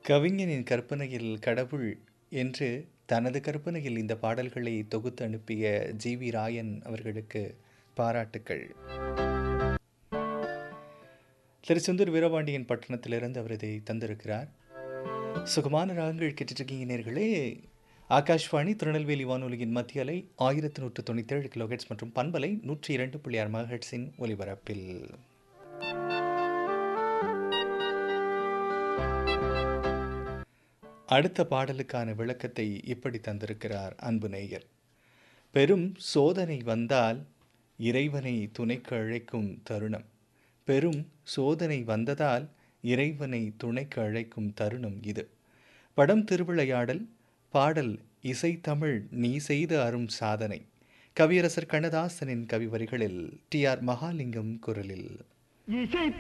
கவிஞனின் கற்பனையில் கடவுள் என்று தனது கற்பனையில் இந்த பாடல்களை தொகுத்து அனுப்பிய ஜி வி ராயன் அவர்களுக்கு பாராட்டுக்கள் திருச்செந்தூர் வீரபாண்டியன் பட்டணத்திலிருந்து அவர் இதை தந்திருக்கிறார் சுகமான ராகங்கள் கேட்டுட்ருக்கீங்க நேர்களே ஆகாஷ்வாணி திருநெல்வேலி வானொலியின் மத்திய அலை ஆயிரத்தி நூற்று தொண்ணூற்றி ஏழு கிலோஹெட்ஸ் மற்றும் பண்பலை நூற்றி இரண்டு புள்ளி ஆறு மகஹெட்ஸின் ஒலிபரப்பில் அடுத்த பாடலுக்கான விளக்கத்தை இப்படி தந்திருக்கிறார் அன்பு நேயர் பெரும் சோதனை வந்தால் இறைவனை துணைக்கு அழைக்கும் தருணம் பெரும் சோதனை வந்ததால் இறைவனை துணைக்கு அழைக்கும் தருணம் இது படம் திருவிளையாடல் பாடல் இசைத்தமிழ் நீ செய்த அரும் சாதனை கவியரசர் கண்ணதாசனின் கவி வரிகளில் டி ஆர் மகாலிங்கம் குரலில் இசை